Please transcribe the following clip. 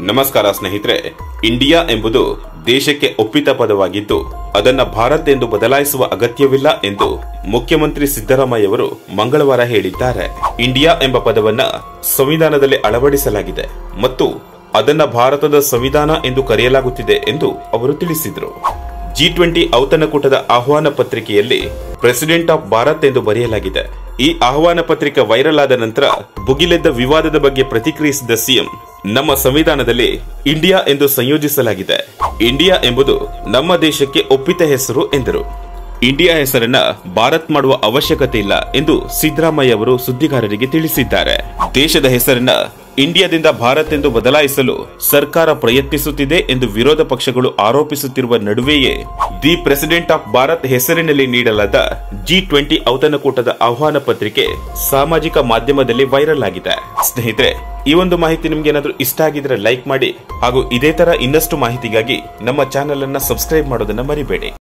ನಮಸ್ಕಾರ ಸ್ನೇಹಿತರೆ ಇಂಡಿಯಾ ಎಂಬುದು ದೇಶಕ್ಕೆ ಒಪ್ಪಿತ ಪದವಾಗಿದ್ದು ಅದನ್ನ ಭಾರತ್ ಎಂದು ಬದಲಾಯಿಸುವ ಅಗತ್ಯವಿಲ್ಲ ಎಂದು ಮುಖ್ಯಮಂತ್ರಿ ಸಿದ್ದರಾಮಯ್ಯವರು ಮಂಗಳವಾರ ಹೇಳಿದ್ದಾರೆ ಇಂಡಿಯಾ ಎಂಬ ಪದವನ್ನ ಸಂವಿಧಾನದಲ್ಲಿ ಅಳವಡಿಸಲಾಗಿದೆ ಮತ್ತು ಅದನ್ನ ಭಾರತದ ಸಂವಿಧಾನ ಎಂದು ಕರೆಯಲಾಗುತ್ತಿದೆ ಎಂದು ಅವರು ತಿಳಿಸಿದರು ಜಿ ಟ್ವೆಂಟಿ ಔತಣಕೂಟದ ಆಹ್ವಾನ ಪತ್ರಿಕೆಯಲ್ಲಿ ಪ್ರೆಸಿಡೆಂಟ್ ಆಫ್ ಭಾರತ್ ಎಂದು ಬರೆಯಲಾಗಿದೆ ಈ ಆಹ್ವಾನ ಪತ್ರಿಕೆ ವೈರಲ್ ಆದ ನಂತರ ಭುಗಿಲೆದ್ದ ವಿವಾದದ ಬಗ್ಗೆ ಪ್ರತಿಕ್ರಿಯಿಸಿದ ಸಿಎಂ ನಮ್ಮ ಸಂವಿಧಾನದಲ್ಲಿ ಇಂಡಿಯಾ ಎಂದು ಸಂಯೋಜಿಸಲಾಗಿದೆ ಇಂಡಿಯಾ ಎಂಬುದು ನಮ್ಮ ದೇಶಕ್ಕೆ ಒಪ್ಪಿತ ಹೆಸರು ಎಂದರು ಇಂಡಿಯಾ ಹೆಸರನ್ನ ಭಾರತ್ ಮಾಡುವ ಅವಶ್ಯಕತೆ ಇಲ್ಲ ಎಂದು ಸಿದ್ದರಾಮಯ್ಯ ಅವರು ಸುದ್ದಿಗಾರರಿಗೆ ತಿಳಿಸಿದ್ದಾರೆ ದೇಶದ ಹೆಸರನ್ನ ಇಂಡಿಯಾದಿಂದ ಭಾರತ್ ಎಂದು ಬದಲಾಯಿಸಲು ಸರ್ಕಾರ ಪ್ರಯತ್ನಿಸುತ್ತಿದೆ ಎಂದು ವಿರೋಧ ಪಕ್ಷಗಳು ಆರೋಪಿಸುತ್ತಿರುವ ನಡುವೆಯೇ ದಿ ಪ್ರೆಸಿಡೆಂಟ್ ಆಫ್ ಭಾರತ್ ಹೆಸರಿನಲ್ಲಿ ನೀಡಲಾದ ಜಿ ಟ್ವೆಂಟಿ ಔತಣಕೂಟದ ಆಹ್ವಾನ ಪತ್ರಿಕೆ ಸಾಮಾಜಿಕ ಮಾಧ್ಯಮದಲ್ಲಿ ವೈರಲ್ ಆಗಿದೆ ಸ್ನೇಹಿತರೆ ಈ ಒಂದು ಮಾಹಿತಿ ನಿಮ್ಗೆ ಏನಾದ್ರೂ ಇಷ್ಟ ಆಗಿದ್ರೆ ಲೈಕ್ ಮಾಡಿ ಹಾಗೂ ಇದೇ ತರ ಇನ್ನಷ್ಟು ಮಾಹಿತಿಗಾಗಿ ನಮ್ಮ ಚಾನೆಲ್ ಅನ್ನ ಸಬ್ಸ್ಕ್ರೈಬ್ ಮಾಡೋದನ್ನ ಮರಿಬೇಡಿ